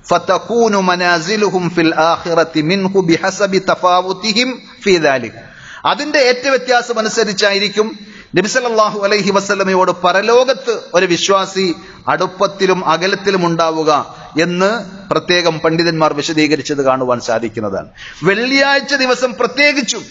فتكون منازلهم في الآخرة منه بحسب تفاوتهم في ذلك അതിന്റെ ഏറ്റവ്യത്യാസം അനുസരിച്ചായിരിക്കും നബിസല്ലാഹു അലൈഹി വസ്ലമയോട് പരലോകത്ത് ഒരു വിശ്വാസി അടുപ്പത്തിലും അകലത്തിലും ഉണ്ടാവുക എന്ന് പ്രത്യേകം പണ്ഡിതന്മാർ വിശദീകരിച്ചത് കാണുവാൻ സാധിക്കുന്നതാണ് വെള്ളിയാഴ്ച ദിവസം പ്രത്യേകിച്ചും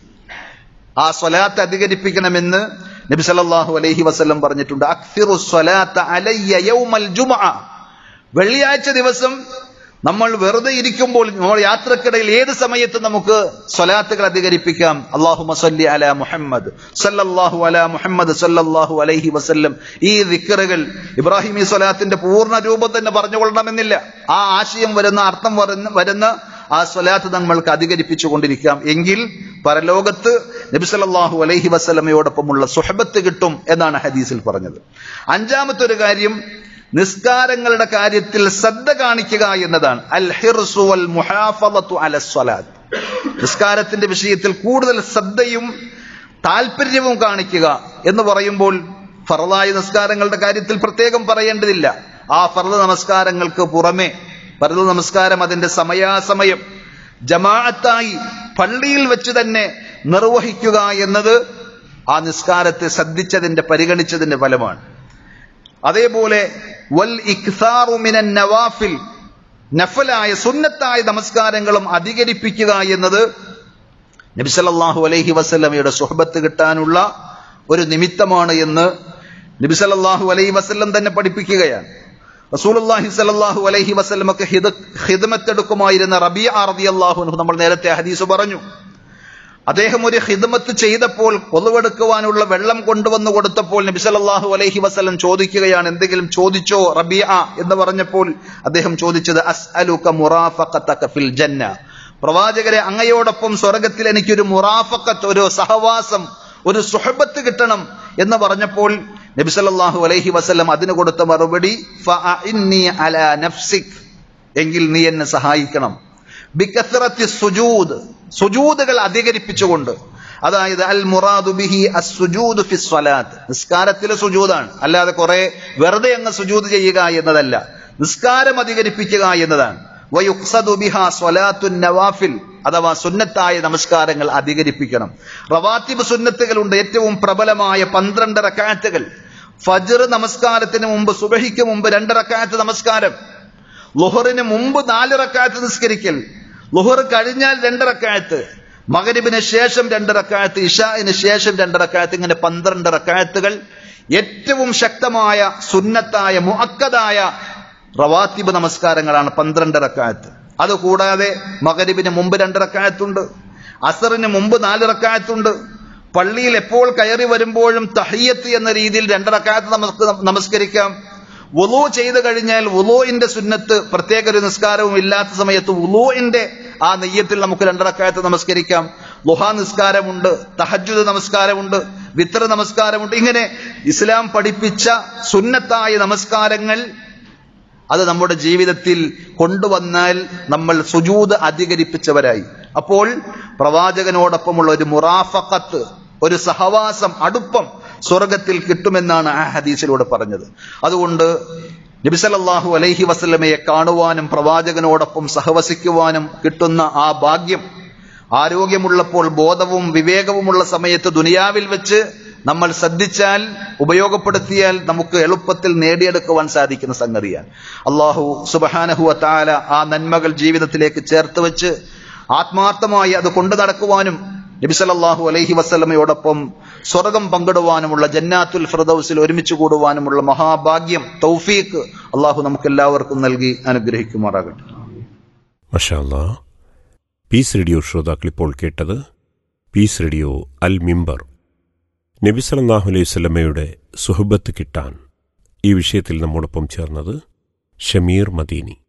ആ സ്വലാത്ത് അധികരിപ്പിക്കണമെന്ന് നബി സല്ലല്ലാഹു അലൈഹി വസല്ലം പറഞ്ഞിട്ടുണ്ട് അക്സിറു സ്വലാത്ത അലയ്യ യൗമൽ ജുമുഅ വെള്ളിയാഴ്ച ദിവസം നമ്മൾ വെറുതെ ഇരിക്കുമ്പോൾ നമ്മൾ യാത്രക്കിടയിൽ ഏത് സമയത്ത് നമുക്ക് സ്വലാത്തുകൾ അധികരിപ്പിക്കാം അള്ളാഹു മസല്ലി അല മുഹമ്മദ് സല്ലല്ലാഹു അല മുഹമ്മദ് സല്ലല്ലാഹു അലൈഹി വസല്ലം ഈ ദിക്കറുകൾ ഇബ്രാഹിം ഈ സ്വലാത്തിന്റെ പൂർണ്ണ രൂപം തന്നെ പറഞ്ഞുകൊള്ളണമെന്നില്ല ആ ആശയം വരുന്ന അർത്ഥം വരുന്ന വരുന്ന ആ സ്വലാത്ത് നമ്മൾക്ക് അധികരിപ്പിച്ചു കൊണ്ടിരിക്കാം എങ്കിൽ പരലോകത്ത് നബി സല്ലല്ലാഹു അലൈഹി വസല്ലമയോടൊപ്പമുള്ള സുഹബത്ത് കിട്ടും എന്നാണ് ഹദീസിൽ പറഞ്ഞത് അഞ്ചാമത്തെ ഒരു കാര്യം നിസ്കാരങ്ങളുടെ കാര്യത്തിൽ ശ്രദ്ധ കാണിക്കുക എന്നതാണ് അൽ ഹിർസു വൽ മുഹാഫളത്തു അല സ്വലാത്ത് നിസ്കാരത്തിന്റെ വിഷയത്തിൽ കൂടുതൽ ശ്രദ്ധയും താല്പര്യവും കാണിക്കുക എന്ന് പറയുമ്പോൾ ഫറലായ നിസ്കാരങ്ങളുടെ കാര്യത്തിൽ പ്രത്യേകം പറയേണ്ടതില്ല ആ ഫറദ് നമസ്കാരങ്ങൾക്ക് പുറമെ ഫറദ് നമസ്കാരം അതിന്റെ സമയാസമയം ജമാഅത്തായി പള്ളിയിൽ വെച്ച് തന്നെ നിർവഹിക്കുക എന്നത് ആ നിസ്കാരത്തെ ശ്രദ്ധിച്ചതിന്റെ പരിഗണിച്ചതിന്റെ ഫലമാണ് അതേപോലെ വൽ ഇക്സാറു മിനൻ നവാഫിൽ നഫലായ സുന്നത്തായ നമസ്കാരങ്ങളും അധികരിപ്പിക്കുക എന്നത് നബിസലല്ലാഹു അലൈഹി വസല്ലമയുടെ സുഹബത്ത് കിട്ടാനുള്ള ഒരു നിമിത്തമാണ് എന്ന് നബിസലല്ലാഹു അലൈഹി വസല്ലം തന്നെ പഠിപ്പിക്കുകയാണ് റസൂലുള്ളാഹി സല്ലല്ലാഹു അലൈഹി വസല്ലമക്ക് ഹിദമത്തെടുക്കുമായിരുന്ന റബിയ റളിയല്ലാഹു അൻഹു നമ്മൾ നേരത്തെ ഹദീസ് പറഞ്ഞു അദ്ദേഹം ഒരു ഹിദമത്ത് ചെയ്തപ്പോൾ കൊലുവെടുക്കുവാനുള്ള വെള്ളം കൊണ്ടുവന്നു കൊടുത്തപ്പോൾ നബി സല്ലല്ലാഹു അലൈഹി വസല്ലം ചോദിക്കുകയാണ് എന്തെങ്കിലും ചോദിച്ചോ റബിയ എന്ന് പറഞ്ഞപ്പോൾ അദ്ദേഹം ചോദിച്ചത് അസ്അലുക മുറാഫഖതക ഫിൽ ജന്ന പ്രവാചകരെ അങ്ങയോടൊപ്പം സ്വർഗത്തിൽ എനിക്കൊരു മുറാഫക്കത്ത് ഒരു സഹവാസം ഒരു സുഹബത്ത് കിട്ടണം എന്ന് പറഞ്ഞപ്പോൾ നബി സല്ലല്ലാഹു അലൈഹി വസല്ലം അതിന് കൊടുത്ത മറുപടി ഫഅഇന്നി അലാ നഫ്സിക് എങ്കിൽ നീ എന്നെ സഹായിക്കണം ബികസ്റത്തി സുജൂദ് സുജൂദുകൾ അധികരിപ്പിച്ചുകൊണ്ട് അതായത് അൽ മുറാദു ബിഹി അസ്സുജൂദ് ഫി സ്വലാത്ത് നിസ്കാരത്തിലെ സുജൂദാണ് അല്ലാതെ കുറെ വെറുതെ അങ്ങ് സുജൂദ് ചെയ്യുക എന്നതല്ല നിസ്കാരം അധികരിപ്പിക്കുക എന്നതാണ് വയുക്സദു ബിഹ സ്വലാത്തു നവാഫിൽ അഥവാ സുന്നത്തായ നമസ്കാരങ്ങൾ അധികരിപ്പിക്കണം റവാത്തിബ് സുന്നത്തുകളുണ്ട് ഏറ്റവും പ്രബലമായ പന്ത്രണ്ട് റക്കാറ്റുകൾ ഫജർ നമസ്കാരത്തിന് മുമ്പ് സുബഹിക്ക് മുമ്പ് രണ്ട് റക്കാറ്റ് നമസ്കാരം ലുഹറിന് മുമ്പ് നാല് റക്കാറ്റ് നിസ്കരിക്കൽ ലുഹർ കഴിഞ്ഞാൽ രണ്ട് റക്കായത്ത് മകരിബിന് ശേഷം രണ്ട് റക്കായത്ത് ഇഷാന് ശേഷം രണ്ട് റക്കായത്ത് ഇങ്ങനെ പന്ത്രണ്ട് റക്കായത്തുകൾ ഏറ്റവും ശക്തമായ സുന്നത്തായ മുഅക്കദായ റവാത്തിബ് നമസ്കാരങ്ങളാണ് പന്ത്രണ്ട് റക്കായത്ത് അതുകൂടാതെ മകരിബിന് മുമ്പ് രണ്ട് റക്കായത്തുണ്ട് അസറിന് മുമ്പ് നാല് റക്കായത്തുണ്ട് പള്ളിയിൽ എപ്പോൾ കയറി വരുമ്പോഴും തഹയ്യത്ത് എന്ന രീതിയിൽ രണ്ട് റക്കായത്ത് നമുക്ക് നമസ്കരിക്കാം വുളു ചെയ്തു കഴിഞ്ഞാൽ വുളുവിന്റെ സുന്നത്ത് പ്രത്യേക ഒരു നിസ്കാരവും ഇല്ലാത്ത സമയത്ത് വുളുവിന്റെ ആ നെയ്യത്തിൽ നമുക്ക് രണ്ടറക്കായത്ത് നമസ്കരിക്കാം ലുഹാ നിസ്കാരമുണ്ട് തഹജുദ് നമസ്കാരമുണ്ട് വിത്ര നമസ്കാരമുണ്ട് ഇങ്ങനെ ഇസ്ലാം പഠിപ്പിച്ച സുന്നത്തായ നമസ്കാരങ്ങൾ അത് നമ്മുടെ ജീവിതത്തിൽ കൊണ്ടുവന്നാൽ നമ്മൾ സുജൂത് അധികരിപ്പിച്ചവരായി അപ്പോൾ പ്രവാചകനോടൊപ്പമുള്ള ഒരു മുറാഫക്കത്ത് ഒരു സഹവാസം അടുപ്പം സ്വർഗത്തിൽ കിട്ടുമെന്നാണ് ആ ഹദീസിലൂടെ പറഞ്ഞത് അതുകൊണ്ട് നബിസലല്ലാഹു അലൈഹി വസല്ലമയെ കാണുവാനും പ്രവാചകനോടൊപ്പം സഹവസിക്കുവാനും കിട്ടുന്ന ആ ഭാഗ്യം ആരോഗ്യമുള്ളപ്പോൾ ബോധവും വിവേകവുമുള്ള സമയത്ത് ദുനിയാവിൽ വെച്ച് നമ്മൾ ശ്രദ്ധിച്ചാൽ ഉപയോഗപ്പെടുത്തിയാൽ നമുക്ക് എളുപ്പത്തിൽ നേടിയെടുക്കുവാൻ സാധിക്കുന്ന സംഗതിയാണ് അള്ളാഹു സുബഹാനഹുവ താല ആ നന്മകൾ ജീവിതത്തിലേക്ക് ചേർത്ത് വെച്ച് ആത്മാർത്ഥമായി അത് കൊണ്ടു നടക്കുവാനും നബിസലല്ലാഹു അലൈഹി വസ്ലമയോടൊപ്പം സ്വർഗം പങ്കിടുവാനുമുള്ള ജന്നാത്തുൽ ഫിറദൌസിൽ ഒരുമിച്ച് കൂടുവാനുമുള്ള മഹാഭാഗ്യം തൗഫീഖ് അള്ളാഹു നമുക്ക് എല്ലാവർക്കും നൽകി അനുഗ്രഹിക്കുമാറാകട്ടെ മഷാല്ലാ പീസ് റേഡിയോ ശ്രോതാക്കൾ ഇപ്പോൾ കേട്ടത് പീസ് റേഡിയോ അൽ മിമ്പർ നബി സല്ലല്ലാഹു അലൈഹി വസല്ലമയുടെ സുഹബത്ത് കിട്ടാൻ ഈ വിഷയത്തിൽ നമ്മോടൊപ്പം ചേർന്നത് ഷമീർ മദീനി